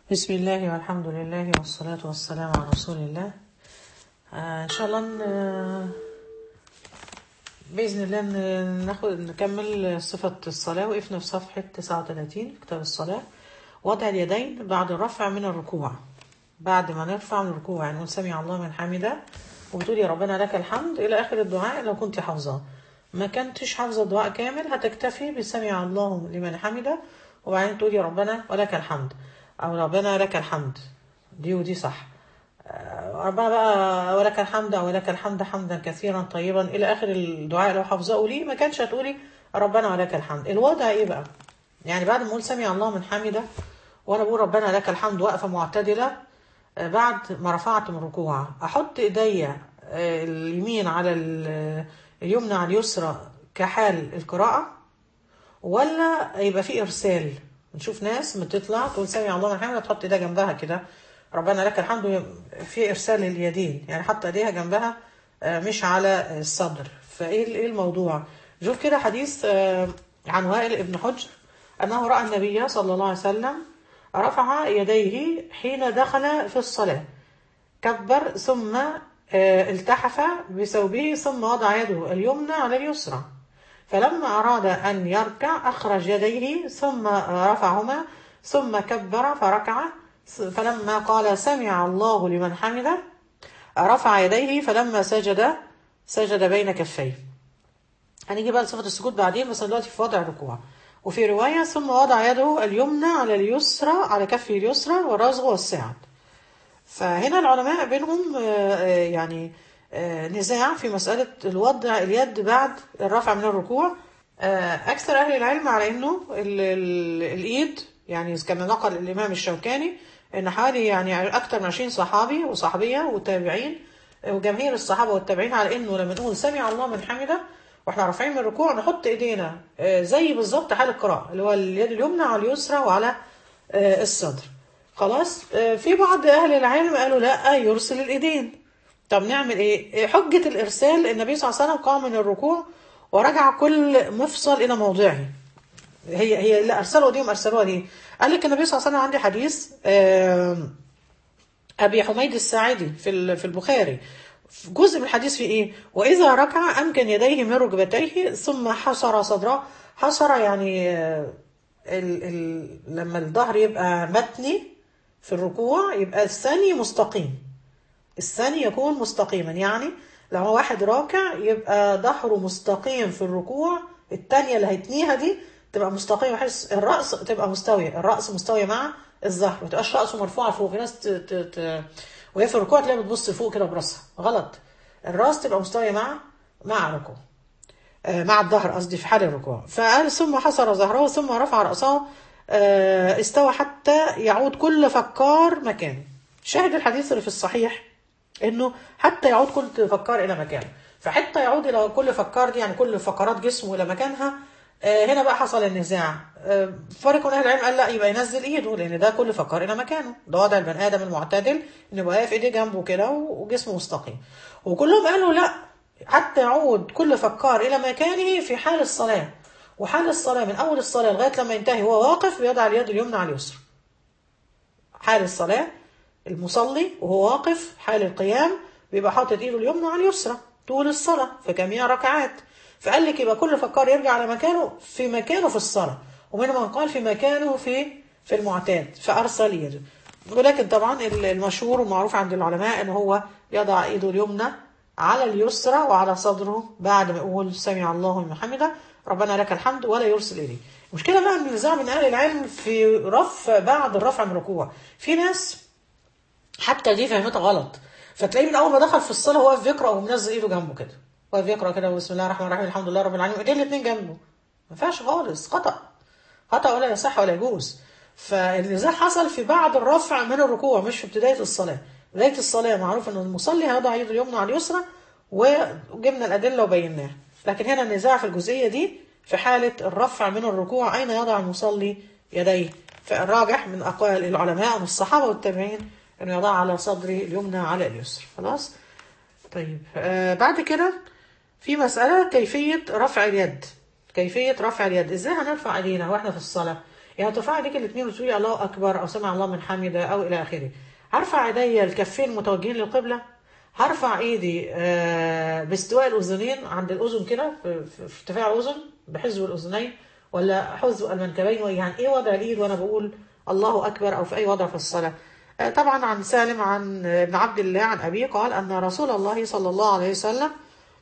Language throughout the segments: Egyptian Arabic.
بسم الله والحمد لله والصلاة والسلام على رسول الله آه إن شاء الله ن- بإذن الله ن- ناخد نكمل صفة الصلاة وقفنا في صفحة 39 في كتاب الصلاة وضع اليدين بعد الرفع من الركوع بعد ما نرفع من الركوع يعني نقول سمع الله من حمده وبتقول يا ربنا لك الحمد إلى آخر الدعاء لو كنت حافظاه ما كنتش حافظة الدعاء كامل هتكتفي بسمع الله لمن حمده وبعدين تقول يا ربنا ولك الحمد أو ربنا لك الحمد دي ودي صح آه، ربنا بقى ولك الحمد أو ولك الحمد حمدا كثيرا طيبا إلى آخر الدعاء لو حافظاه لي ما كانش هتقولي ربنا ولك الحمد الوضع إيه بقى يعني بعد ما أقول سمع الله من حمده وأنا بقول ربنا لك الحمد واقفة معتدلة آه، بعد ما رفعت من الركوع أحط إيديا آه، اليمين على ال- اليمنى على اليسرى كحال القراءة ولا يبقى في ارسال نشوف ناس بتطلع تقول سمع الله من حمده تحط ايدها جنبها كده ربنا لك الحمد في ارسال لليدين يعني حاطه ايديها جنبها آه، مش على الصدر فايه ايه الموضوع شوف كده حديث آه، عن وائل ابن حجر انه راى النبي صلى الله عليه وسلم رفع يديه حين دخل في الصلاه كبر ثم آه، التحف بثوبه ثم وضع يده اليمنى على اليسرى فلما أراد أن يركع أخرج يديه ثم رفعهما ثم كبر فركع فلما قال سمع الله لمن حمده رفع يديه فلما سجد سجد بين كفيه هنيجي بقى لصفة السجود بعدين بس دلوقتي في وضع الركوع وفي رواية ثم وضع يده اليمنى على اليسرى على كفه اليسرى والرزغ والساعد فهنا العلماء بينهم آه، آه، يعني آه، نزاع في مسألة الوضع اليد بعد الرفع من الركوع آه، أكثر أهل العلم على أنه ال- ال- الإيد يعني كما نقل الإمام الشوكاني أن حوالي يعني أكثر من 20 صحابي وصحابية وتابعين آه، وجماهير الصحابة والتابعين على أنه لما نقول سمع الله من حمده واحنا رافعين من الركوع نحط ايدينا آه، زي بالظبط حال القراءة اللي هو اليد اليمنى على اليسرى وعلى آه، الصدر خلاص آه، في بعض اهل العلم قالوا لا يرسل الايدين طب نعمل ايه حجة الارسال النبي صلى الله عليه وسلم قام من الركوع ورجع كل مفصل الى موضعه هي هي اللي ارسلوا دي ارسلوها دي قال لك النبي صلى الله عليه وسلم عندي حديث آم، ابي حميد الساعدي في ال- في البخاري في جزء من الحديث في ايه واذا ركع امكن يديه من ركبتيه ثم حصر صدره حصر يعني آه، ال ال لما الظهر يبقى متني في الركوع يبقى الثاني مستقيم الثاني يكون مستقيما يعني لو هو واحد راكع يبقى ظهره مستقيم في الركوع التانية اللي هيتنيها دي تبقى مستقيمة بحيث الرأس تبقى مستوية الرأس مستوية مع الظهر ما تبقاش رأسه مرفوع فوق في ناس ت... ت... ت... وهي في الركوع تلاقيها بتبص فوق كده براسها غلط الرأس تبقى مستوية مع مع الركوع آه، مع الظهر قصدي في حال الركوع فقال ثم حصر ظهره ثم رفع رأسه آه، استوى حتى يعود كل فكار مكانه شاهد الحديث اللي في الصحيح انه حتى يعود كل فكار الى مكانه فحتى يعود الى كل فكار دي يعني كل فقرات جسمه الى مكانها آه، هنا بقى حصل النزاع آه، فريق من اهل العلم قال لا يبقى ينزل ايده لان ده كل فكار الى مكانه ده وضع البني ادم المعتدل ان يبقى واقف ايديه جنبه كده وجسمه مستقيم وكلهم قالوا لا حتى يعود كل فكار الى مكانه في حال الصلاه وحال الصلاه من اول الصلاه لغايه لما ينتهي وهو واقف بيضع اليد اليمنى على اليسرى حال الصلاة المصلي وهو واقف حال القيام بيبقى حاطط ايده اليمنى على اليسرى طول الصلاة في جميع ركعات فقال لك يبقى كل فكار يرجع على مكانه في مكانه في الصلاة ومنهم من قال في مكانه في في المعتاد فأرسل يده ولكن طبعا المشهور والمعروف عند العلماء ان هو يضع ايده اليمنى على اليسرى وعلى صدره بعد ما يقول سمع الله لمن حمده ربنا لك الحمد ولا يرسل اليه المشكله بقى ان النزاع من اهل العلم في رفع بعد الرفع من الركوع في ناس حتى دي فهمتها غلط فتلاقيه من اول ما دخل في الصلاه هو واقف بيقرا ومنزل ايده جنبه كده واقف بيقرا كده بسم الله الرحمن الرحيم الحمد لله رب العالمين ايديه الاثنين جنبه ما ينفعش خالص خطا خطا ولا يصح ولا يجوز فالنزاع حصل في بعد الرفع من الركوع مش في بدايه الصلاه بدايه الصلاه معروف ان المصلي هيضع يده اليمنى على اليسرى وجبنا الادله وبيناها لكن هنا النزاع في الجزئيه دي في حاله الرفع من الركوع اين يضع المصلي يديه فالراجح من اقوال العلماء من الصحابه والتابعين انه يضع على صدره اليمنى على اليسر خلاص طيب آه بعد كده في مسألة كيفية رفع اليد كيفية رفع اليد ازاي هنرفع ايدينا واحنا في الصلاة يعني ترفع ايديك الاثنين وتقولي الله اكبر او سمع الله من حمده او الى اخره هرفع ايديا الكفين متوجهين للقبله هرفع ايدي آه، باستواء الاذنين عند الاذن كده في في- في ارتفاع الاذن بحذو الاذنين ولا حذو المنكبين يعني ايه وضع الايد وانا بقول الله اكبر او في اي وضع في الصلاه آه، طبعا عن سالم عن ابن عبد الله عن ابيه قال ان رسول الله صلى الله عليه وسلم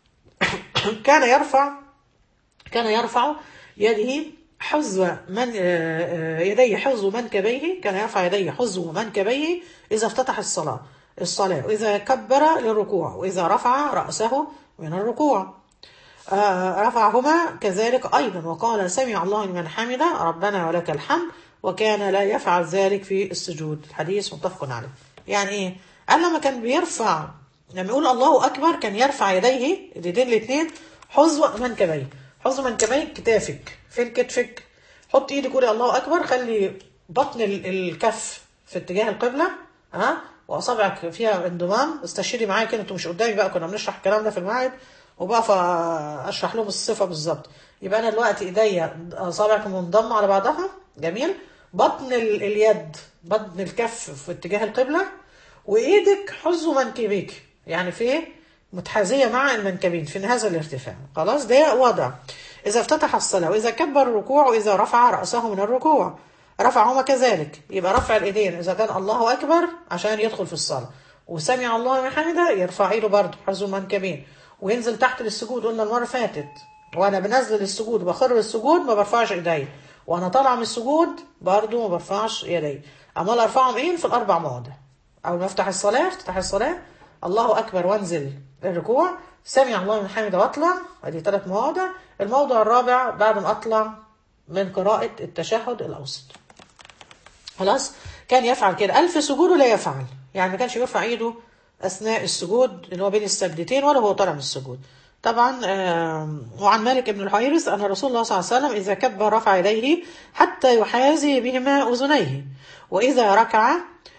كان يرفع كان يرفع يده حذو من آه، آه، يديه حذو منكبيه كان يرفع يديه حذو منكبيه إذا افتتح الصلاة الصلاة وإذا كبر للركوع وإذا رفع رأسه من الركوع آه، رفعهما كذلك أيضا وقال سمع الله لمن حمده ربنا ولك الحمد وكان لا يفعل ذلك في السجود الحديث متفق عليه يعني إيه قال لما كان بيرفع لما يقول الله أكبر كان يرفع يديه اليدين الاثنين حذو منكبيه حذو منكبيه كتافك فين كتفك حط ايدك قولي الله أكبر خلي بطن ال- الكف في اتجاه القبلة ها واصابعك فيها انضمام استشيري معايا كده انتوا مش قدامي بقى كنا بنشرح الكلام ده في المعهد وبقى اشرح لهم الصفه بالظبط يبقى انا دلوقتي ايديا اصابعك منضمه على بعضها جميل بطن ال- اليد بطن الكف في اتجاه القبله وايدك حذو منكبيك يعني في متحاذيه مع المنكبين في هذا الارتفاع خلاص ده وضع اذا افتتح الصلاه واذا كبر الركوع واذا رفع راسه من الركوع رفعهما كذلك يبقى رفع الايدين اذا كان الله اكبر عشان يدخل في الصلاه وسمع الله من حمده يرفع ايده برضه حذو المنكبين وينزل تحت للسجود قلنا المره اللي فاتت وانا بنزل السجود بخر السجود ما برفعش ايدي وانا طالع من السجود برضه ما برفعش يدي امال ارفعهم ايه في الاربع مواضع اول ما افتح الصلاه افتتح الصلاه الله اكبر وانزل الركوع سمع الله من حمده واطلع ادي ثلاث مواضع الموضع الرابع بعد ما اطلع من قراءه التشهد الاوسط خلاص كان يفعل كده ألف سجود ولا يفعل يعني ما كانش يرفع ايده اثناء السجود اللي هو بين السجدتين ولا هو طالع من السجود طبعا آم، وعن مالك بن الحويرث ان رسول الله صلى الله عليه وسلم اذا كبر رفع يديه حتى يحاذي بهما اذنيه واذا ركع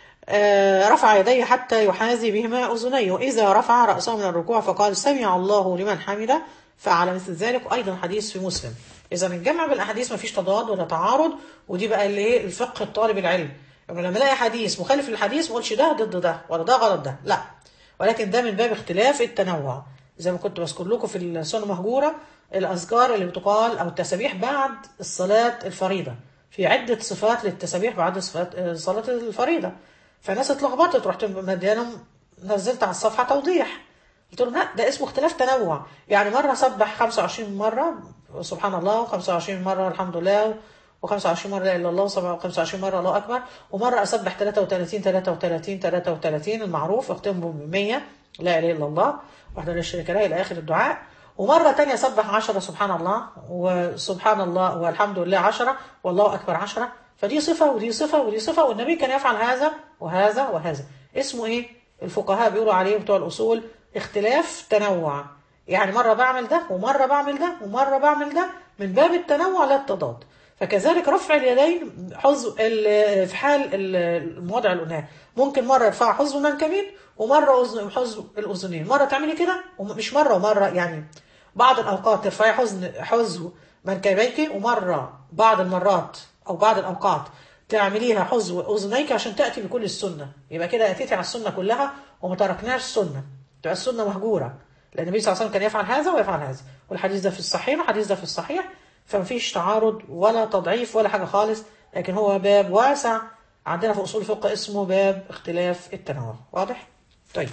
آه، رفع يديه حتى يحاذي بهما اذنيه واذا رفع راسه من الركوع فقال سمع الله لمن حمده فعل مثل ذلك وايضا حديث في مسلم اذا الجمع بالاحاديث ما فيش تضاد ولا تعارض ودي بقى اللي ايه الفقه الطالب العلم يعني لما الاقي حديث مخالف للحديث ما اقولش ده ضد ده ولا ده غلط ده لا ولكن ده من باب اختلاف التنوع زي ما كنت بذكر لكم في السنه مهجوره الاذكار اللي بتقال او التسابيح بعد الصلاه الفريضه في عده صفات للتسابيح بعد صفات آه، صلاه الفريضه فناس اتلخبطت رحت مديانهم نزلت على الصفحه توضيح قلت لهم لا ده اسمه اختلاف تنوع يعني مره سبح 25 مره سبحان الله و25 مره الحمد لله و25 مره لا اله الا الله و25 مره الله اكبر ومره اسبح 33 33 33 المعروف اختم ب 100 لا اله الا الله وحده لا شريك له الى اخر الدعاء ومره تانية اسبح 10 سبحان الله وسبحان الله والحمد لله 10 والله اكبر 10 فدي صفه ودي صفه ودي صفه والنبي كان يفعل هذا وهذا وهذا اسمه ايه الفقهاء بيقولوا عليه بتوع الاصول اختلاف تنوع يعني مرة بعمل ده ومرة بعمل ده ومرة بعمل ده من باب التنوع لا التضاد فكذلك رفع اليدين حظ ال- في حال ال- الموضع اللي قلناه ممكن مرة يرفع حظ المنكبين ومرة أذن- حظ الأذنين مرة تعملي كده ومش مرة ومرة يعني بعض الأوقات ترفعي حزن حظ منكبيك ومرة بعض المرات أو بعض الأوقات تعمليها حظ أذنيك عشان تأتي بكل السنة يبقى كده أتيتي على السنة كلها وما تركناش السنة تبقى السنة مهجورة لأن النبي صلى الله عليه وسلم كان يفعل هذا ويفعل هذا والحديث ده في الصحيح والحديث ده في الصحيح فمفيش تعارض ولا تضعيف ولا حاجة خالص لكن هو باب واسع عندنا في أصول الفقه اسمه باب اختلاف التنوع واضح؟ طيب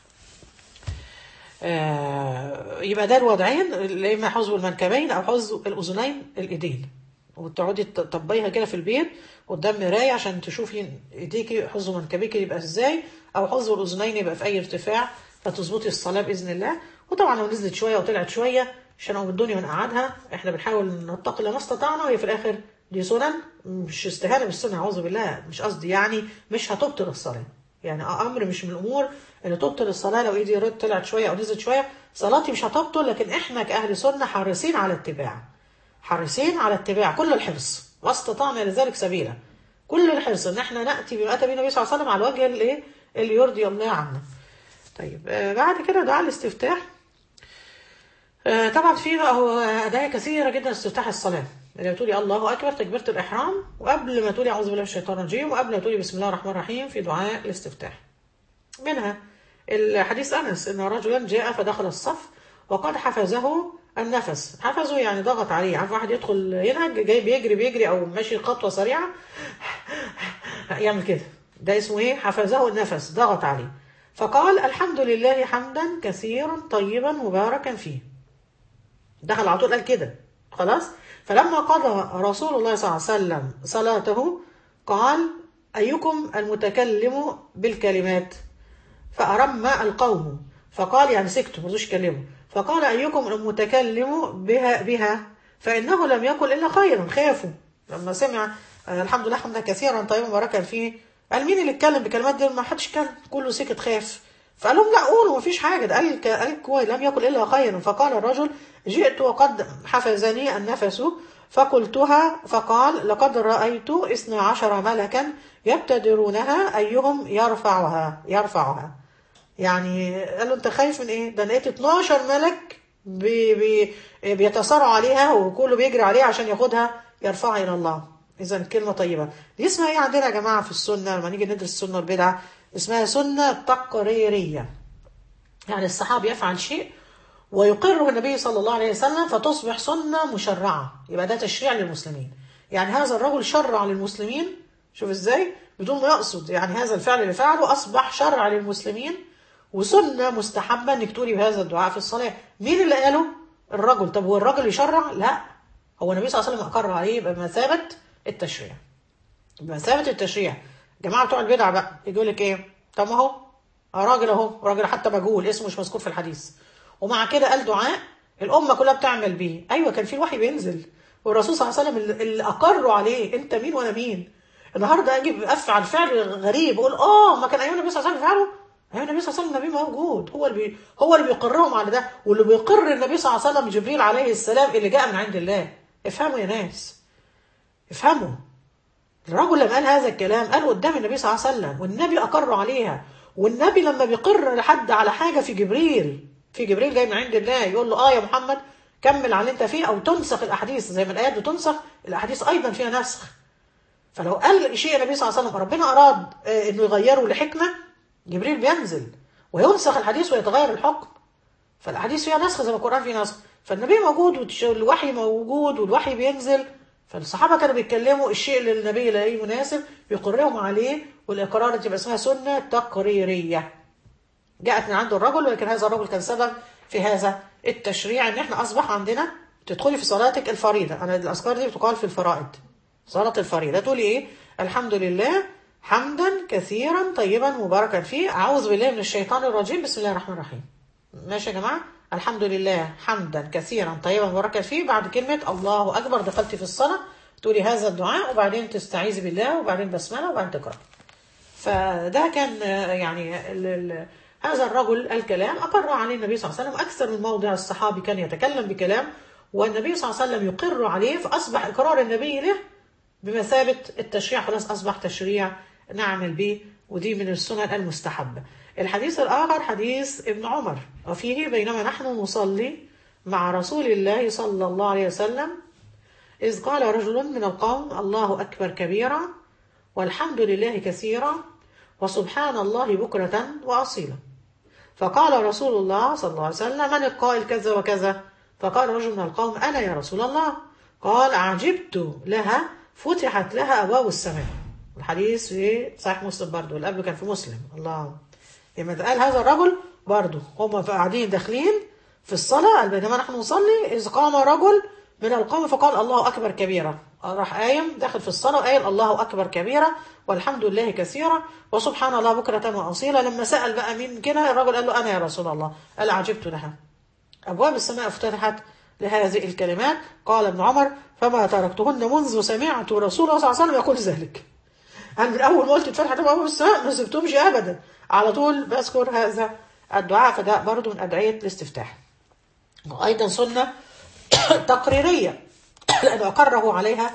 آه يبقى ده الوضعين اللي اما حظو المنكبين او حظو الاذنين الايدين وتقعدي تطبقيها كده في البيت قدام مرايه عشان تشوفي ايديكي حظو منكبيكي يبقى ازاي او حظو الاذنين يبقى في اي ارتفاع فتظبطي الصلاه باذن الله وطبعا لو نزلت شويه وطلعت شويه عشان او الدنيا ونقعدها احنا بنحاول نتقي ما استطعنا وهي في الاخر دي سنن مش استهانه بالسنه اعوذ بالله مش قصدي يعني مش هتبطل الصلاه يعني امر مش من الامور اللي تبطل الصلاه لو ايدي رد طلعت شويه او نزلت شويه صلاتي مش هتبطل لكن احنا كاهل سنه حريصين على اتباع حريصين على اتباع كل الحرص واستطعنا لذلك سبيلا كل الحرص ان احنا ناتي بما اتى به النبي صلى الله عليه وسلم على الوجه الايه اللي يرضي الله عنا طيب آه بعد كده دعاء الاستفتاح آه طبعا في هو ادعيه كثيره جدا استفتاح الصلاه لما تقولي الله اكبر تكبيره الاحرام وقبل ما تقولي اعوذ بالله من الشيطان الرجيم وقبل ما تقولي بسم الله الرحمن الرحيم في دعاء الاستفتاح منها الحديث انس ان رجلا جاء فدخل الصف وقد حفزه النفس حفزه يعني ضغط عليه عارف واحد يدخل ينهج جاي بيجري بيجري او ماشي خطوه سريعه يعمل كده ده اسمه ايه حفزه النفس ضغط عليه فقال الحمد لله حمدا كثيرا طيبا مباركا فيه دخل على طول قال كده خلاص فلما قضى رسول الله صلى الله عليه وسلم صلاته قال أيكم المتكلم بالكلمات فأرم القوم فقال يعني سكتوا ما رضوش يتكلموا فقال أيكم المتكلم بها بها فإنه لم يقل إلا خيرا خافوا لما سمع آه، الحمد لله حمدا كثيرا طيبا مباركا فيه قال مين اللي اتكلم بالكلمات دي ما حدش اتكلم كله سكت خاف فقال لهم لا قولوا مفيش حاجه ده قال قال كويس لم يقل الا خيرا فقال الرجل جئت وقد حفزني النفس فقلتها فقال لقد رايت اثنا عشر ملكا يبتدرونها ايهم يرفعها يرفعها يعني قال له انت خايف من ايه ده أنا لقيت 12 ملك بي بي بيتصارعوا عليها وكله بيجري عليها عشان ياخدها يرفعها الى الله اذا كلمه طيبه دي اسمها ايه عندنا يا جماعه في السنه لما نيجي ندرس السنه والبدعه اسمها سنه تقريريه يعني الصحابي يفعل شيء ويقره النبي صلى الله عليه وسلم فتصبح سنه مشرعه يبقى ده تشريع للمسلمين يعني هذا الرجل شرع للمسلمين شوف ازاي بدون ما يقصد يعني هذا الفعل اللي فعله اصبح شرع للمسلمين وسنه مستحبه انك تقولي بهذا الدعاء في الصلاه مين اللي قاله الرجل طب هو الرجل يشرع لا هو النبي صلى الله عليه وسلم اقر عليه بمثابه التشريع بمثابه التشريع جماعه بتوع البدع بقى يقول لك ايه طب ما هو راجل اهو راجل حتى مجهول اسمه مش مذكور في الحديث ومع كده قال دعاء الامه كلها بتعمل بيه ايوه كان في الوحي بينزل والرسول صلى الله عليه وسلم اللي- اللي اقروا عليه انت مين وانا مين النهارده اجي افعل فعل غريب اقول اه ما كان ايام النبي صلى الله عليه وسلم يفعله ايام النبي صلى الله عليه وسلم النبي موجود هو اللي بي هو اللي بيقرهم على ده واللي بيقر النبي صلى الله عليه وسلم جبريل عليه السلام اللي جاء من عند الله افهموا يا ناس افهموا الرجل لما قال هذا الكلام قال قدام النبي صلى الله عليه وسلم والنبي أقر عليها والنبي لما بيقر لحد على حاجة في جبريل في جبريل جاي من عند الله يقول له اه يا محمد كمل على اللي انت فيه او تنسخ الاحاديث زي ما الايات بتنسخ الاحاديث ايضا فيها نسخ فلو قال شيء النبي صلى الله عليه وسلم ربنا اراد آه، انه يغيره لحكمه جبريل بينزل وينسخ الحديث ويتغير الحكم فالاحاديث فيها نسخ زي ما القران فيه نسخ فالنبي موجود والوحي موجود والوحي بينزل فالصحابه كانوا بيتكلموا الشيء اللي النبي لاقيه مناسب يقرهم عليه والاقرار تبقى اسمها سنه تقريريه جاءت من عند الرجل ولكن هذا الرجل كان سبب في هذا التشريع ان احنا اصبح عندنا تدخلي في صلاتك الفريضه انا الاذكار دي بتقال في الفرائض صلاه الفريضه تقولي ايه الحمد لله حمدا كثيرا طيبا مباركا فيه اعوذ بالله من الشيطان الرجيم بسم الله الرحمن الرحيم ماشي يا جماعه الحمد لله حمدا كثيرا طيبا مباركا فيه بعد كلمه الله اكبر دخلتي في الصلاه تقولي هذا الدعاء وبعدين تستعيذي بالله وبعدين بسمله وبعدين تقرأ فده كان آه، يعني ال ال هذا الرجل الكلام أقر عليه النبي صلى الله عليه وسلم أكثر من موضع الصحابي كان يتكلم بكلام والنبي صلى الله عليه وسلم يقر عليه فأصبح إقرار النبي له بمثابة التشريع خلاص أصبح تشريع نعمل به ودي من السنن المستحبة الحديث الآخر حديث ابن عمر وفيه بينما نحن نصلي مع رسول الله صلى الله عليه وسلم إذ قال رجل من القوم الله أكبر كبيرا والحمد لله كثيرا وسبحان الله بكرة وأصيلا فقال رسول الله صلى الله عليه وسلم من القائل كذا وكذا فقال رجل من القوم أنا يا رسول الله قال عجبت لها فتحت لها أبواب السماء الحديث في صحيح مسلم برضه اللي قبله كان في مسلم الله لما قال هذا الرجل برضه هم قاعدين داخلين في الصلاة قال بينما نحن نصلي إذ قام رجل من القوم فقال الله أكبر كبيرا راح قايم داخل في الصلاة وقال الله أكبر كبيرا والحمد لله كثيرا وسبحان الله بكرة وأصيلا لما سأل بقى مين كده الرجل قال له أنا يا رسول الله قال عجبت لها أبواب السماء افتتحت لهذه الكلمات قال ابن عمر فما تركتهن منذ سمعت رسول الله صلى الله عليه وسلم يقول ذلك أنا من أول ما قلت اتفتحت أبواب السماء ما سبتهمش أبدا على طول بذكر هذا الدعاء فده برضه من أدعية الاستفتاح وأيضا سنة تقريرية لأن أقره عليها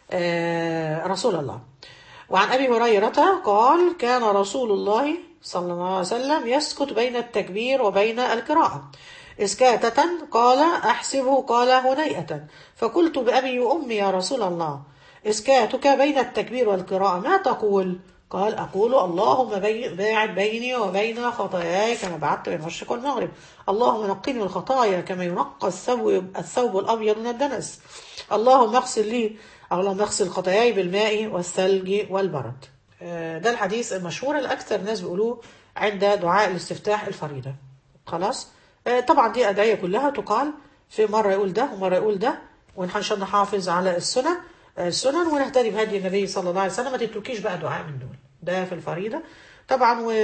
آه، رسول الله وعن أبي هريرة قال كان رسول الله صلى الله عليه وسلم يسكت بين التكبير وبين القراءة إسكاتة قال أحسبه قال هنيئة فقلت بأبي وأمي يا رسول الله إسكاتك بين التكبير والقراءة ما تقول قال أقول اللهم بي- باعد بيني وبين خطاياي كما بعدت بين المشرق والمغرب اللهم نقني الخطايا كما ينقى الثوب, الثوب الأبيض من الدنس اللهم اغسل لي اللهم اغسل خطاياي بالماء والثلج والبرد آه، ده الحديث المشهور الأكثر الناس بيقولوه عند دعاء الاستفتاح الفريضة خلاص آه، طبعا دي أدعية كلها تقال في مرة يقول ده ومرة يقول ده ونحن نحافظ على السنة آه، السنن ونهتدي بهدي النبي صلى الله عليه وسلم ما تتركيش بقى دعاء من دول ده في الفريضة طبعا و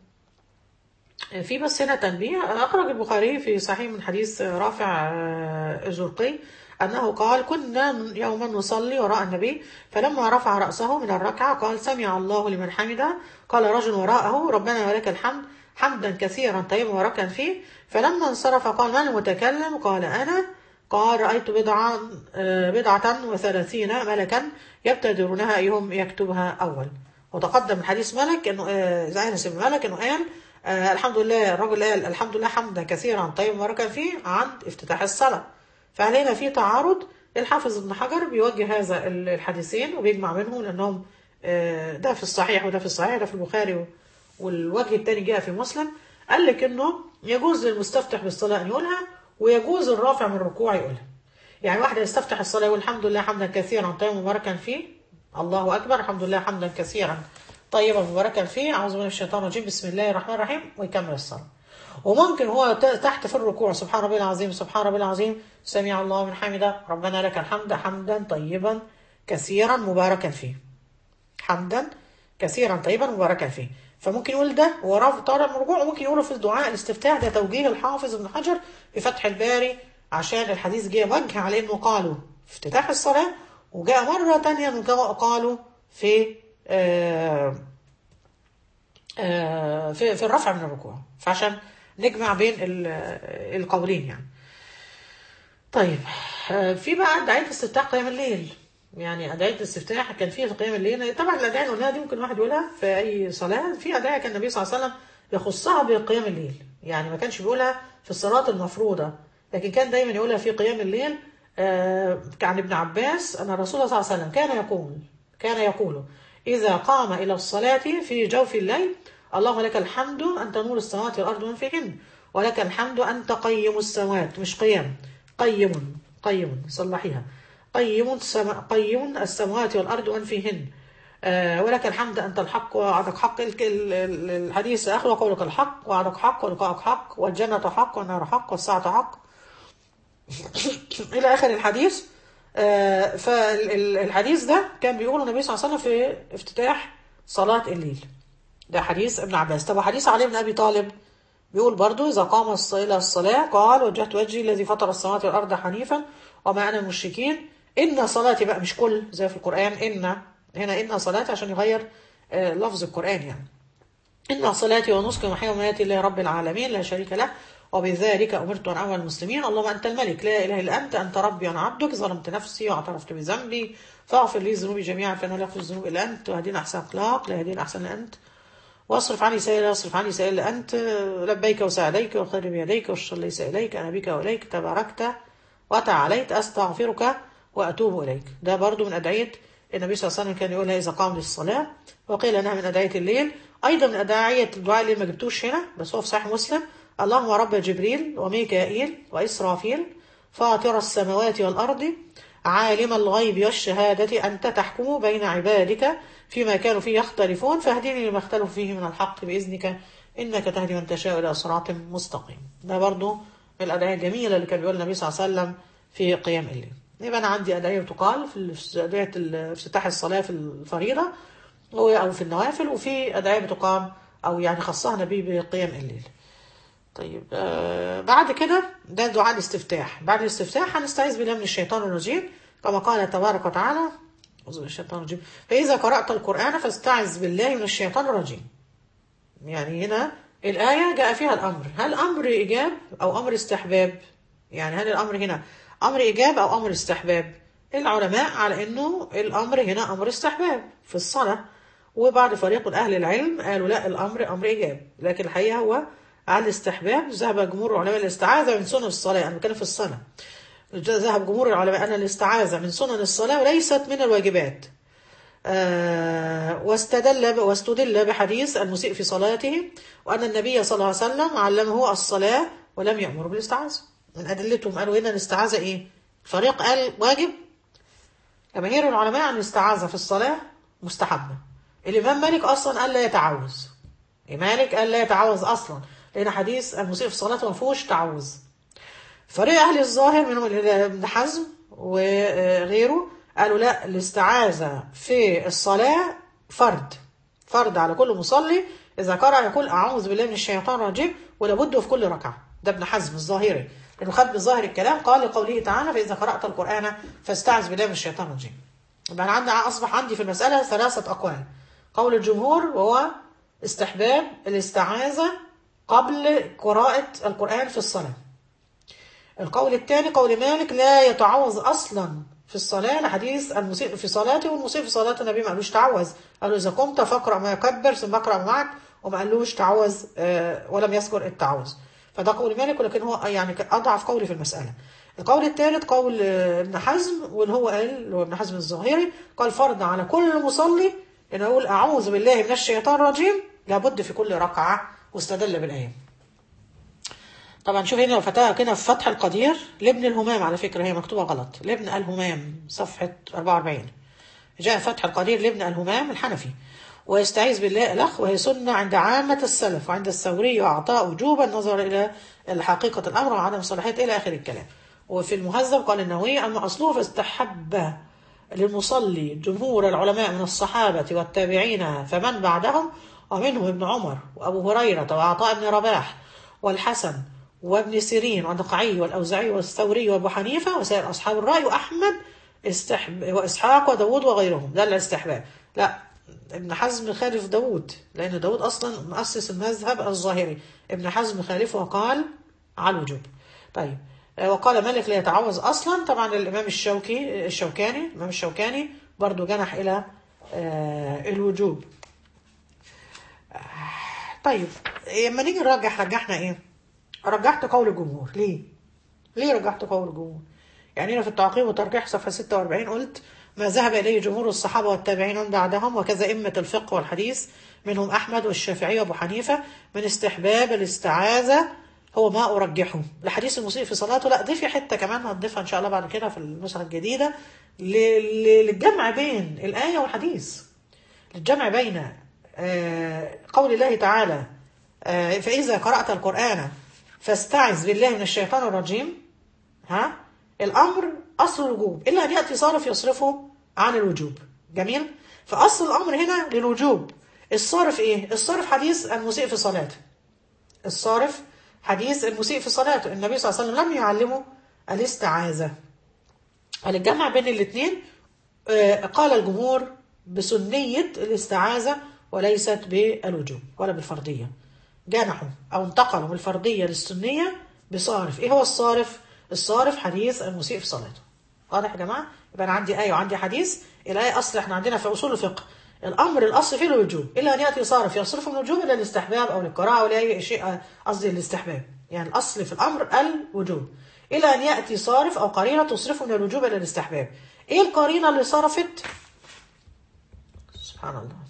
في بس هنا تنبيه أخرج البخاري في صحيح من حديث رافع آه، الزرقي أنه قال كنا يوما نصلي وراء النبي فلما رفع رأسه من الركعة قال سمع الله لمن حمده قال رجل وراءه ربنا ولك الحمد حمدا كثيرا طيبا مباركا فيه فلما انصرف قال من المتكلم قال أنا قال رأيت بضعا آه، بضعة وثلاثين ملكا يبتدرونها أيهم يكتبها أول وتقدم حديث ملك انه آه، زي انس بن مالك انه قال آه، الحمد لله الرجل قال الحمد لله حمدا كثيرا طيبا مباركا فيه عند افتتاح الصلاه فعلينا في تعارض الحافظ ابن حجر بيوجه هذا ال- الحديثين وبيجمع بينهم لانهم آه، ده في الصحيح وده في الصحيح ده في البخاري و- والوجه الثاني جاء في مسلم قال لك انه يجوز للمستفتح بالصلاه ان يقولها ويجوز الرافع من الركوع يقولها يعني واحد يستفتح الصلاه يقول الحمد لله حمدا كثيرا طيبا مباركا فيه الله اكبر الحمد لله حمدا كثيرا طيبا مباركا فيه اعوذ بالله من الشيطان الرجيم بسم الله الرحمن الرحيم ويكمل الصلاه وممكن هو ت- تحت في الركوع سبحان ربي العظيم سبحان ربي العظيم سمع الله من حمده ربنا لك الحمد حمدا طيبا كثيرا مباركا فيه حمدا كثيرا طيبا مباركا فيه فممكن يقول ده وراه طالع من الركوع وممكن يقوله في الدعاء الاستفتاح ده توجيه الحافظ ابن حجر في فتح الباري عشان الحديث جه وجه على انه قالوا في افتتاح الصلاه وجاء مره تانية انه جاء- قالوا في آه آه في في الرفع من الركوع فعشان نجمع بين ال- القولين يعني طيب آه، في بقى أدعية استفتاح قيام الليل يعني أدعية الاستفتاح كان فيها في قيام الليل طبعا الأدعية اللي قلناها دي ممكن واحد يقولها في أي صلاة في أدعية كان النبي صلى الله عليه وسلم يخصها بقيام الليل يعني ما كانش بيقولها في الصلاة المفروضة لكن كان دايما يقولها في قيام الليل آه، عن ابن عباس أن الرسول صلى الله عليه وسلم كان يقول كان يقول إذا قام إلى الصلاة في جوف الليل اللهم لك الحمد أنت نور السماوات والأرض ومن فيهن ولك الحمد أنت قيم السماوات مش قيام قيم قيم صلحيها قيم السما قيم السماوات والأرض ومن فيهن آه ولك الحمد أنت الحق وعدك حق ال- ال- ال- الحديث آخر وقولك الحق وعدك حق ولقاءك حق والجنة حق والنار حق والساعة حق إلى آخر الحديث آه فالحديث ده كان بيقوله النبي صلى الله عليه وسلم في افتتاح صلاة الليل ده حديث ابن عباس طب حديث علي بن أبي طالب بيقول برضو إذا قام الص- إلى الصلاة قال وجهت وجهي الذي فطر السماوات والأرض حنيفا وما أنا من المشركين إن صلاتي بقى مش كل زي في القرآن إن هنا إن صلاتي عشان يغير آه، لفظ القرآن يعني إن صلاتي ونسكي ومحيي ومماتي لله رب العالمين لا شريك له وبذلك أمرت أن أول المسلمين اللهم أنت الملك لا إله إلا أنت أنت ربي وأنا عبدك ظلمت نفسي واعترفت بذنبي فاغفر لي ذنوبي جميعا فإنه لا يغفر الذنوب إلا أنت واهدنا أحسن أخلاق لا يهدينا أحسن إلا أنت واصرف عني سائل لا يصرف عني سائل إلا أنت لبيك وسعديك والخير بيديك والشر ليس إليك أنا بك وإليك تباركت وتعاليت أستغفرك وأتوب إليك ده برضو من أدعية النبي صلى الله عليه وسلم كان يقولها إذا قام للصلاة وقيل أنها من أدعية الليل أيضا من أدعية الدعاء اللي ما جبتوش هنا بس هو في صحيح مسلم اللهم رب جبريل وميكائيل وإسرافيل فاطر السماوات والأرض عالم الغيب والشهادة أنت تحكم بين عبادك فيما كانوا فيه يختلفون فاهدني لما اختلفوا فيه من الحق بإذنك إنك تهدي من تشاء إلى صراط مستقيم ده برضو من الأدعية الجميلة اللي كان بيقول النبي صلى الله عليه وسلم في قيام الليل يبقى أنا عندي أدعية تقال في أدعية افتتاح الصلاة في الفريضة أو في النوافل وفي أدعية بتقام أو يعني خصها النبي بقيام الليل طيب آه بعد كده ده دعاء الاستفتاح بعد الاستفتاح هنستعيذ بالله من الشيطان الرجيم كما قال تبارك وتعالى أعوذ بالله من الشيطان الرجيم فإذا قرأت القرآن فاستعذ بالله من الشيطان الرجيم يعني هنا الآية جاء فيها الأمر هل أمر إيجاب أو أمر استحباب يعني هل الأمر هنا أمر إيجاب أو أمر استحباب العلماء على أنه الأمر هنا أمر استحباب في الصلاة وبعد فريق من أهل العلم قالوا لا الأمر أمر إيجاب لكن الحقيقة هو على الاستحباب ذهب جمهور العلماء الاستعاذة من سنن الصلاة أنا بتكلم في الصلاة ذهب جمهور العلماء أن الاستعاذة من سنن الصلاة وليست من الواجبات آه واستدل واستدل بحديث المسيء في صلاته وأن النبي صلى الله عليه وسلم علمه الصلاة ولم يأمر بالاستعاذة من أدلتهم قالوا هنا الاستعاذة إيه؟ الفريق قال واجب جماهير العلماء عن الاستعاذة في الصلاة مستحبة الإمام مالك أصلا قال لا يتعوذ مالك قال لا يتعوذ أصلا لأن حديث المسيء في صلاته ما فيهوش تعوذ فريق أهل الظاهر منهم ابن حزم وغيره قالوا لا الاستعاذة في الصلاة فرد فرد على كل مصلي إذا قرأ يقول أعوذ بالله من الشيطان الرجيم ولابد في كل ركعة ده ابن حزم الظاهري لأنه خد بظاهر الكلام قال لقوله تعالى فإذا قرأت القرآن فاستعذ بالله من الشيطان الرجيم يبقى أنا عندي أصبح عندي في المسألة ثلاثة أقوال قول الجمهور وهو استحباب الاستعاذة قبل قراءة القرآن في الصلاة القول الثاني قول مالك لا يتعوذ أصلا في الصلاة لحديث المسيء في صلاته والمسيء في صلاة النبي ما قالوش تعوذ قالوا إذا قمت فاقرأ ما يكبر ثم اقرأ معك وما قالوش تعوذ ولم يذكر التعوذ فده قول مالك ولكن هو يعني أضعف قولي في المسألة القول الثالث قول ابن حزم واللي هو قال اللي هو ابن حزم الظاهري قال فرض على كل مصلي ان اقول اعوذ بالله من الشيطان الرجيم لابد في كل ركعه واستدل بالايه طبعا شوف هنا لو فتاها كده في فتح القدير لابن الهمام على فكره هي مكتوبه غلط لابن الهمام صفحه 44 جاء فتح القدير لابن الهمام الحنفي ويستعيذ بالله الأخ وهي سنة عند عامة السلف وعند الثوري وأعطاء وجوبا نظرا إلى حقيقة الأمر وعدم صلاحيته إلى آخر الكلام وفي المهذب قال النووي أما أصله فاستحب للمصلي جمهور العلماء من الصحابة والتابعين فمن بعدهم ومنهم ابن عمر وأبو هريرة وعطاء بن رباح والحسن وابن سيرين والنقعي والأوزعي والثوري وأبو حنيفة وسائر أصحاب الرأي وأحمد استحب وإسحاق وداود وغيرهم ده الاستحباب لا ابن حزم خالف داود لأن داود أصلا مؤسس المذهب الظاهري ابن حزم خالفه وقال على الوجوب طيب وقال مالك لا يتعوذ أصلا طبعا الإمام الشوكي الشوكاني الإمام الشوكاني برضو جنح إلى الوجوب طيب لما نيجي نرجح رجحنا إيه رجحت قول الجمهور ليه ليه رجحت قول الجمهور يعني أنا في التعقيب والترجيح صفحة 46 قلت ما ذهب إليه جمهور الصحابة والتابعين من بعدهم وكذا أئمة الفقه والحديث منهم أحمد والشافعي وأبو حنيفة من استحباب الاستعاذة هو ما أرجحه لحديث المسيء في صلاته لا ضيفي حتة كمان هنضيفها إن شاء الله بعد كده في النسخة الجديدة للجمع بين الآية والحديث للجمع بين قول الله تعالى فإذا قرأت القرآن فاستعذ بالله من الشيطان الرجيم ها الأمر أصل الوجوب إلا أن يأتي صارف يصرفه عن الوجوب جميل فأصل الأمر هنا للوجوب الصارف إيه الصارف حديث المسيء في صلاته الصارف حديث المسيء في صلاته النبي صلى الله عليه وسلم لم يعلمه الاستعاذة الجمع بين الاثنين قال الجمهور بسنية الاستعاذة وليست بالوجوب ولا بالفرضية جنحوا أو انتقلوا من الفرضية للسنية بصارف إيه هو الصارف؟ الصارف حديث المسيء في صلاته واضح يا جماعة؟ يبقى أنا عندي آية وعندي حديث الآية أصل إحنا عندنا في أصول الفقه الأمر الأصل فيه الوجوب إلا أن يأتي صارف يصرفه من الوجوب إلى الاستحباب أو للقراءة أو لأي شيء قصدي الاستحباب يعني الأصل في الأمر الوجوب إلى أن يأتي صارف أو قرينة تصرفه من الوجوب إلى الاستحباب إيه القرينة اللي صرفت سبحان الله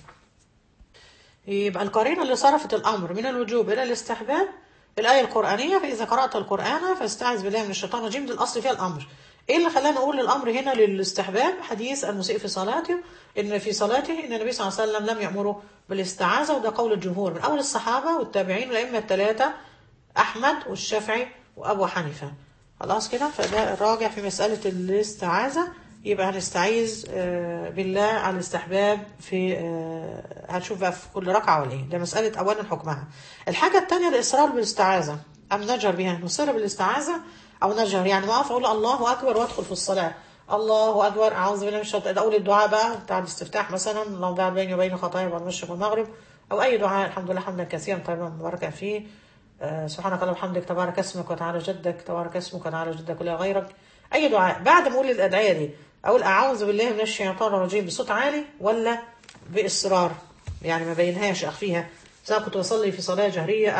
يبقى القرينة اللي صرفت الأمر من الوجوب إلى الاستحباب الآية القرآنية فإذا قرأت القرآن فاستعذ بالله من الشيطان الرجيم ده الأصل فيها الأمر إيه اللي خلانا نقول الأمر هنا للاستحباب حديث المسيء في صلاته إن في صلاته إن النبي صلى الله عليه وسلم لم يأمره بالاستعاذة وده قول الجمهور من أول الصحابة والتابعين والأئمة الثلاثة أحمد والشافعي وأبو حنيفة خلاص كده فده الراجع في مسألة الاستعاذة يبقى هنستعيذ بالله على الاستحباب في هنشوف بقى في كل ركعة ولا ايه ده مسألة أولا حكمها الحاجة الثانية الإصرار بالاستعاذة أم نجهر بها نصر بالاستعاذة أو نجهر يعني ما أقف أقول الله أكبر وأدخل في الصلاة الله أكبر أعوذ بالله من الشيطان أقول الدعاء بقى بتاع الاستفتاح مثلا اللهم بعد بيني وبين خطايا والمشرق والمغرب أو أي دعاء الحمد لله حمدا كثيرا طيبا مباركا فيه أه سبحانك اللهم وبحمدك تبارك اسمك وتعالى جدك تبارك اسمك وتعالى جدك ولا غيرك أي دعاء بعد ما أقول الأدعية دي أقول أعوذ بالله من الشيطان الرجيم بصوت عالي ولا بإصرار يعني ما بينهاش أخفيها سواء كنت بصلي في صلاة جهرية أو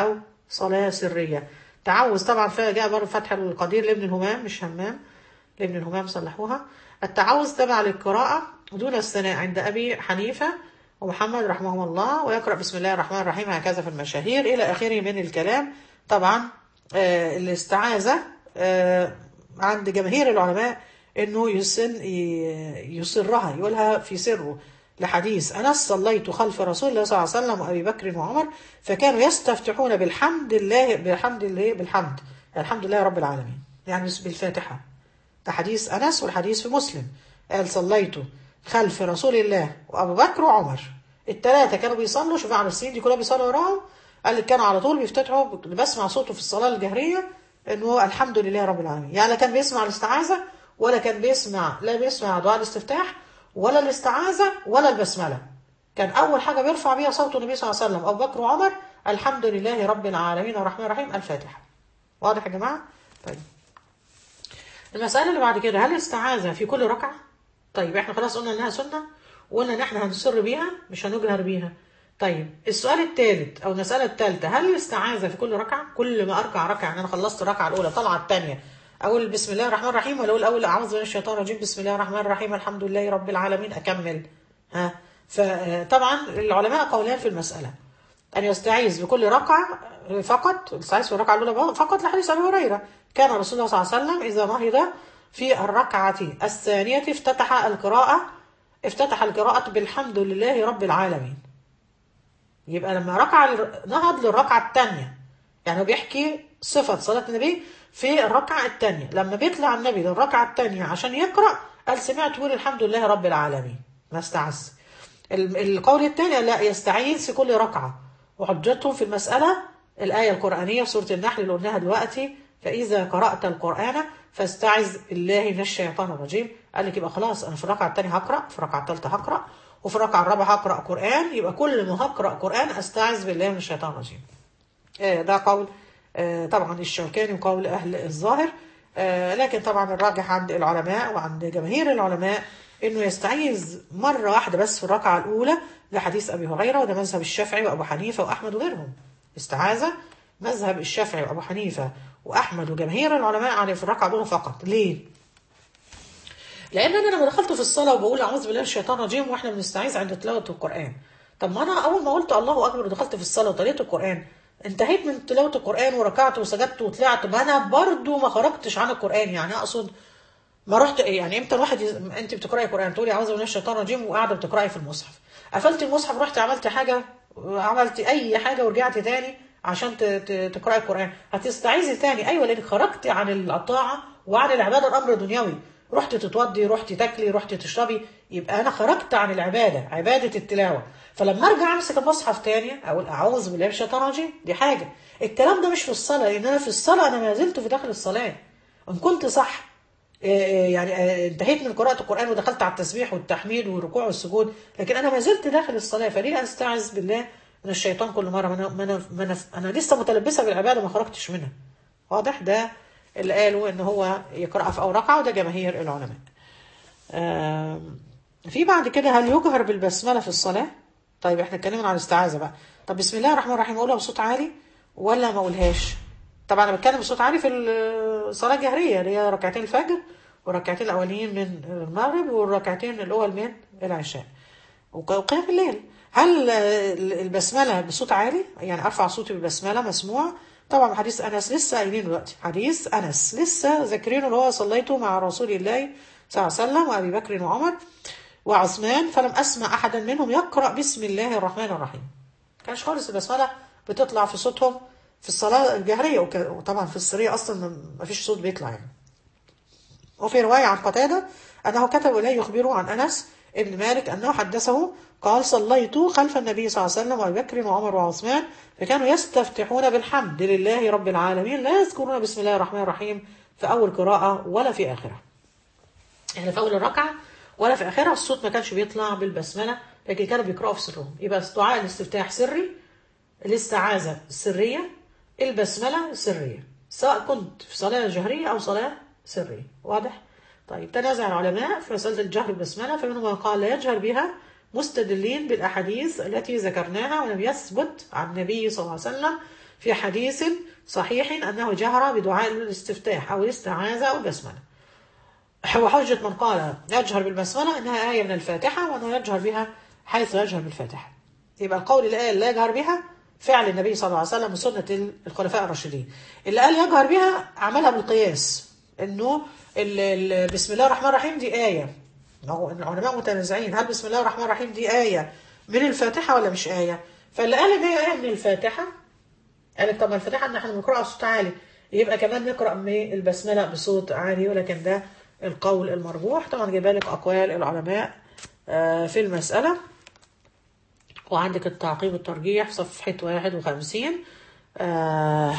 صلاة سرية تعوذ طبعا فجاء برضه فتح القدير لابن الهمام مش همام لابن الهمام صلحوها التعوذ تبع للقراءة دون الثناء عند أبي حنيفة ومحمد رحمهم الله ويقرأ بسم الله الرحمن الرحيم هكذا في المشاهير إلى آخره من الكلام طبعا آه الاستعاذة آه عند جماهير العلماء انه يسن ي- يسرها يقولها في سره لحديث أنس صليت خلف رسول الله صلى الله عليه وسلم وأبي بكر وعمر فكانوا يستفتحون بالحمد لله بالحمد لله بالحمد الحمد لله رب العالمين يعني بالفاتحة ده حديث أنس والحديث في مسلم قال صليت خلف رسول الله وأبو بكر وعمر الثلاثة كانوا بيصلوا شوف على السنين دي كلها بيصلوا وراهم قال لك كانوا على طول بيفتتحوا بسمع صوته في الصلاة الجهرية انه الحمد لله رب العالمين يعني لا كان بيسمع الاستعاذة ولا كان بيسمع لا بيسمع دعاء الاستفتاح ولا الاستعاذة ولا البسملة كان أول حاجة بيرفع بيها صوت النبي صلى الله عليه وسلم أبو بكر وعمر الحمد لله رب العالمين الرحمن الرحيم الفاتحة واضح يا جماعة؟ طيب المسألة اللي بعد كده هل الاستعاذة في كل ركعة؟ طيب احنا خلاص قلنا انها سنة وقلنا ان احنا هنسر بيها مش هنجهر بيها طيب السؤال الثالث او المسألة الثالثة هل الاستعاذة في كل ركعة؟ كل ما اركع ركعة يعني انا خلصت الركعة الأولى طلعة الثانية أقول بسم الله الرحمن الرحيم ولا أقول أول أعوذ بالله من الشيطان الرجيم بسم الله الرحمن الرحيم الحمد لله رب العالمين أكمل ها فطبعا العلماء قولان في المسألة أن يستعيذ بكل ركعة فقط يستعيذ في الركعة الأولى فقط لحديث أبي هريرة كان رسول الله صلى الله عليه وسلم إذا نهض في الركعة الثانية افتتح القراءة افتتح القراءة بالحمد لله رب العالمين يبقى لما ركع نهض للركعة الثانية يعني هو بيحكي صفة صلاة النبي في الركعة الثانية لما بيطلع النبي للركعة الثانية عشان يقرأ قال سمعت يقول الحمد لله رب العالمين ما استعذ القول الثاني لا يستعيذ في كل ركعة وحجتهم في المسألة الآية القرآنية في سورة النحل اللي قلناها دلوقتي فإذا قرأت القرآن فاستعذ بالله من الشيطان الرجيم قال لك يبقى خلاص أنا في الركعة الثانية هقرأ في الركعة الثالثة هقرأ وفي الركعة الرابعة هقرأ قرآن يبقى كل ما هقرأ قرآن أستعذ بالله من الشيطان الرجيم ده قول طبعا الشوكاني وقول أهل الظاهر لكن طبعا الراجح عند العلماء وعند جماهير العلماء انه يستعيذ مرة واحدة بس في الركعة الأولى لحديث أبي هريرة وده مذهب الشافعي وأبو حنيفة وأحمد وغيرهم استعاذة مذهب الشافعي وأبو حنيفة وأحمد وجماهير العلماء عليه في الركعة الأولى فقط ليه؟ لأن أنا لما دخلت في الصلاة وبقول أعوذ بالله من الشيطان الرجيم وإحنا بنستعيذ عند تلاوة القرآن طب ما أنا أول ما قلت الله أكبر ودخلت في الصلاة وتليت القرآن انتهيت من تلاوة القرآن وركعت وسجدت وطلعت ما أنا برضو ما خرجتش عن القرآن يعني أقصد ما رحت ايه يعني امتى الواحد يز... انت بتقراي قران تقولي اعوذ بالله من الشيطان الرجيم وقاعده بتقراي في المصحف قفلت المصحف رحت عملت حاجه عملت اي حاجه ورجعت تاني عشان ت... ت... تقراي القران هتستعيذي تاني ايوه لانك خرجت عن الطاعه وعن العباده الامر دنيوي رحت تتوضي رحت تاكلي رحت تشربي يبقى انا خرجت عن العباده عباده التلاوه فلما ارجع امسك المصحف تاني اقول اعوذ بالله من الشيطان الرجيم دي حاجه الكلام ده مش في الصلاه لان انا في الصلاه انا ما زلت في داخل الصلاه ان كنت صح يعني انتهيت من قراءة القرآن ودخلت على التسبيح والتحميد والركوع والسجود لكن أنا ما زلت داخل الصلاة فليه أستعذ بالله من الشيطان كل مرة ما أنا, ما أنا, ما أنا, أنا لسه متلبسة بالعبادة ما خرجتش منها واضح ده اللي قالوا إن هو يقرأ في أول ركعة وده جماهير العلماء في بعد كده هل يجهر بالبسملة في الصلاة طيب احنا اتكلمنا عن الاستعاذة بقى طب بسم الله الرحمن الرحيم أقولها بصوت عالي ولا ما أقولهاش طبعا انا بتكلم بصوت عالي في الصلاه الجهريه اللي هي ركعتين الفجر والركعتين الاولين من المغرب والركعتين الاول من العشاء وقيام الليل هل البسمله بصوت عالي يعني ارفع صوتي بالبسمله مسموع طبعا حديث انس لسه قايلين دلوقتي حديث انس لسه ذاكرينه اللي هو صليته مع رسول الله صلى الله عليه وسلم وابي بكر وعمر وعثمان فلم اسمع احدا منهم يقرا بسم الله الرحمن الرحيم كانش خالص البسمله بتطلع في صوتهم في الصلاة الجهرية وطبعا في السرية أصلا ما فيش صوت بيطلع يعني وفي رواية عن قتادة أنه كتب إليه يخبره عن أنس ابن مالك أنه حدثه قال صليت خلف النبي صلى الله عليه وسلم وأبي بكر وعمر وعثمان فكانوا يستفتحون بالحمد لله رب العالمين لا يذكرون بسم الله الرحمن الرحيم في أول قراءة ولا في آخرها يعني في أول الركعة ولا في آخرها الصوت ما كانش بيطلع بالبسملة لكن كانوا بيقرأوا في سرهم يبقى دعاء الاستفتاح سري الاستعاذة سرية البسملة سرية سواء كنت في صلاة جهرية أو صلاة سرية واضح؟ طيب تنازع العلماء في مسألة الجهر بالبسملة فمنهم من قال لا يجهر بها مستدلين بالأحاديث التي ذكرناها ولم يثبت عن النبي صلى الله عليه وسلم في حديث صحيح أنه جهر بدعاء الاستفتاح أو الاستعاذة أو البسملة وحجة من قال يجهر بالبسملة أنها آية من الفاتحة وأنه يجهر بها حيث يجهر بالفاتحة يبقى القول اللي قال لا يجهر بها فعل النبي صلى الله عليه وسلم وسنة الخلفاء الراشدين اللي قال يجهر بها عملها بالقياس انه ال- ال- بسم الله الرحمن الرحيم دي آية هو العلماء متنازعين هل بسم الله الرحمن الرحيم دي آية من الفاتحة ولا مش آية فاللي قال ان هي آية من الفاتحة قال لك طب ما الفاتحة ان احنا بنقرأها بصوت عالي يبقى كمان نقرأ من البسملة بصوت عالي ولكن ده القول المرجوح طبعا جايبه لك أقوال العلماء آه، في المسألة وعندك التعقيب والترجيح في صفحة 51 آه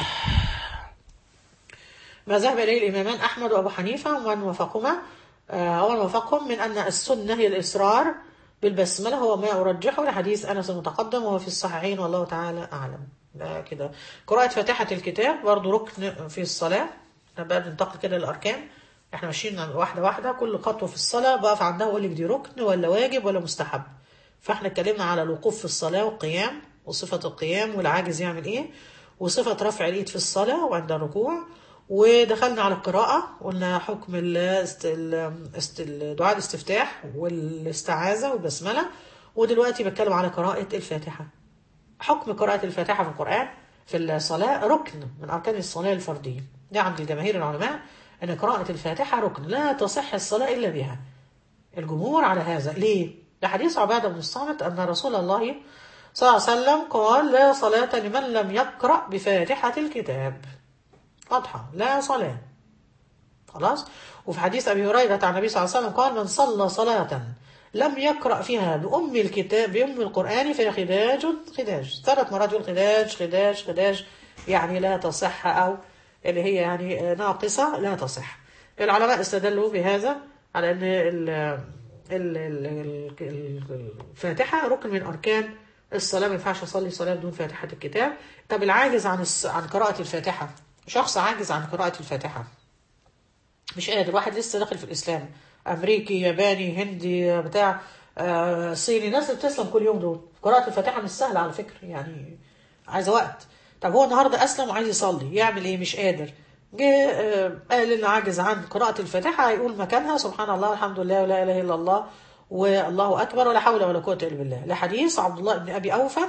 ما ذهب إليه الإمامان أحمد وأبو حنيفة ومن وافقهما آه ومن وافقهم من أن السنة هي الإصرار بالبسملة هو ما أرجحه لحديث أنس المتقدم وهو في الصحيحين والله تعالى أعلم ده كده قراءة فاتحة الكتاب برضو ركن في الصلاة احنا بقى بننتقل كده للأركان احنا ماشيين واحدة واحدة كل خطوة في الصلاة بقف عندها وأقول لك دي ركن ولا واجب ولا مستحب فاحنا اتكلمنا على الوقوف في الصلاة والقيام وصفة القيام والعاجز يعمل ايه وصفة رفع اليد في الصلاة وعند الركوع ودخلنا على القراءة قلنا حكم ال- است- ال- است- ال- دعاء الاستفتاح والاستعاذة والبسملة ودلوقتي بتكلم على قراءة الفاتحة حكم قراءة الفاتحة في القرآن في الصلاة ركن من أركان الصلاة الفردية ده عند الجماهير العلماء أن قراءة الفاتحة ركن لا تصح الصلاة إلا بها الجمهور على هذا ليه؟ لحديث عبادة بن الصامت أن رسول الله صلى الله عليه وسلم قال لا صلاة لمن لم يقرأ بفاتحة الكتاب واضحة لا صلاة خلاص وفي حديث أبي هريرة عن النبي صلى الله عليه وسلم قال من صلى صلاة لم يقرأ فيها بأم الكتاب بأم القرآن فهي خداج خداج ثلاث مرات يقول خداج خداج خداج يعني لا تصح أو اللي هي يعني ناقصة لا تصح العلماء استدلوا بهذا على أن ال- ال- ال- ال- الفاتحة ركن من أركان الصلاة ما ينفعش أصلي صلاة بدون فاتحة الكتاب طب العاجز عن الس- عن قراءة الفاتحة شخص عاجز عن قراءة الفاتحة مش قادر واحد لسه داخل في الإسلام أمريكي ياباني هندي بتاع آه صيني ناس اللي بتسلم كل يوم دول قراءة الفاتحة مش سهلة على فكرة يعني عايزة وقت طب هو النهاردة أسلم وعايز يصلي يعمل إيه مش قادر جه آه قال إنه عاجز عن قراءة الفاتحة هيقول مكانها سبحان الله الحمد لله ولا إله إلا الله والله أكبر ولا حول ولا قوة إلا بالله لحديث عبد الله بن أبي أوفى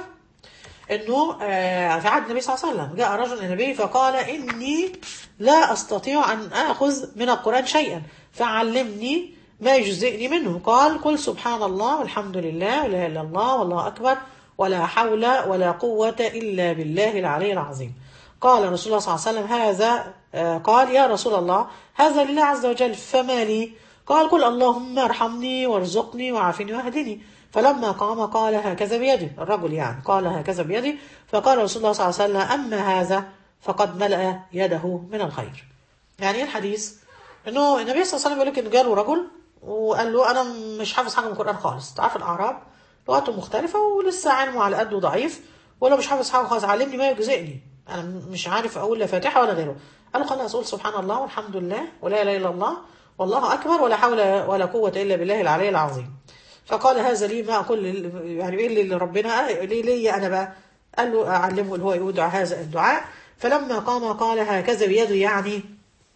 انه آه، في عهد النبي صلى الله عليه وسلم جاء رجل الى النبي فقال اني لا استطيع ان اخذ من القران شيئا فعلمني ما يجزئني منه قال قل سبحان الله والحمد لله ولا اله الا الله والله اكبر ولا حول ولا قوه الا بالله العلي العظيم قال رسول الله صلى الله عليه وسلم هذا آه، قال يا رسول الله هذا لله عز وجل فما لي قال قل اللهم ارحمني وارزقني وعافني واهدني فلما قام قال هكذا بيدي الرجل يعني قال هكذا بيدي فقال رسول الله صلى الله عليه وسلم أما هذا فقد ملأ يده من الخير يعني ايه الحديث انه النبي صلى الله عليه وسلم بيقول لك انه جاله رجل وقال له انا مش حافظ حاجه من القران خالص تعرف الاعراب لغتهم مختلفه ولسه علمه على قده ضعيف ولا مش حافظ حاجه خالص علمني ما يجزئني انا مش عارف اقول لا فاتحه ولا غيره قال له خلاص قول سبحان الله والحمد لله ولا اله الا الله والله اكبر ولا حول ولا قوه الا بالله العلي العظيم فقال هذا لي ما اقول لل- يعني ايه اللي ربنا آه، ليه لي انا بقى قال له اعلمه اللي هو يدعى هذا الدعاء فلما قام قال هكذا بيده يعني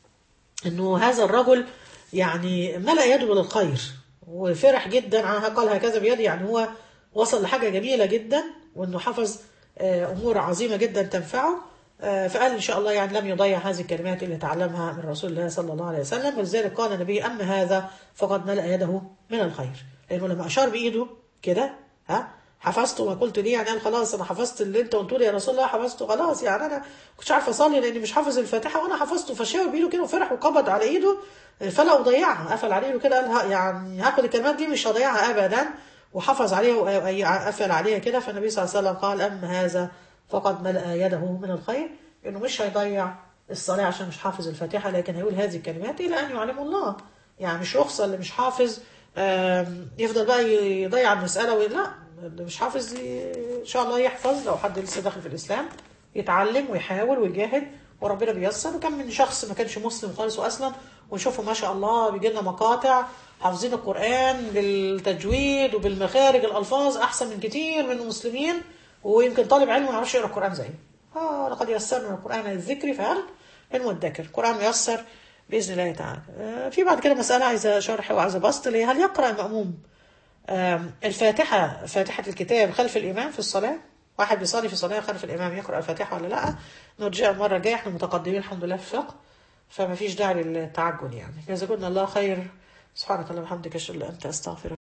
انه هذا الرجل يعني ملأ يده بالخير وفرح جدا عنها قال هكذا بيده يعني هو وصل لحاجة جميلة جدا وانه حفظ آه، امور عظيمة جدا تنفعه آه، فقال ان شاء الله يعني لم يضيع هذه الكلمات اللي تعلمها من رسول الله صلى الله عليه وسلم ولذلك قال النبي اما هذا فقد ملأ يده من الخير لانه لما اشار بايده كده ها حفظته ما قلت ليه يعني قال خلاص انا حفظت اللي انت قلته لي يا رسول الله حفظته خلاص يعني انا كنتش عارف اصلي لاني مش حافظ الفاتحه وانا حفظته فشاور بايده كده وفرح وقبض على ايده فلا اضيعها قفل على ايده كده قال ها- يعني هاخد الكلمات دي مش هضيعها ابدا وحفظ عليها وقفل عليها كده فالنبي صلى الله عليه وسلم قال اما هذا فقد ملأ يده من الخير انه مش هيضيع الصلاه عشان مش حافظ الفاتحه لكن هيقول هذه الكلمات الى ان يعلمه الله يعني مش رخصه اللي مش حافظ آم، يفضل بقى يضيع المساله وي- لا اللي مش حافظ ي- ان شاء الله يحفظ لو حد لسه داخل في الاسلام يتعلم ويحاول ويجاهد وربنا بيسر وكم من شخص ما كانش مسلم خالص واصلا ونشوفه ما شاء الله بيجي لنا مقاطع حافظين القران بالتجويد وبالمخارج الالفاظ احسن من كتير من المسلمين ويمكن طالب علم ما يعرفش يقرا القران زيه اه لقد يسرنا القران للذكر فهل من مدكر القران ميسر باذن الله تعالى آه في بعد كده مساله عايزه شرح وعايزه بسط اللي هي هل يقرا الماموم آم، الفاتحه فاتحه الكتاب خلف الامام في الصلاه واحد بيصلي في صلاه خلف الامام يقرا الفاتحه ولا لا نرجع المره الجايه احنا متقدمين الحمد لله في الفقه فما فيش داعي للتعجل يعني جزاكم الله خير سبحانك اللهم وبحمدك اشهد ان لا اله الا انت استغفرك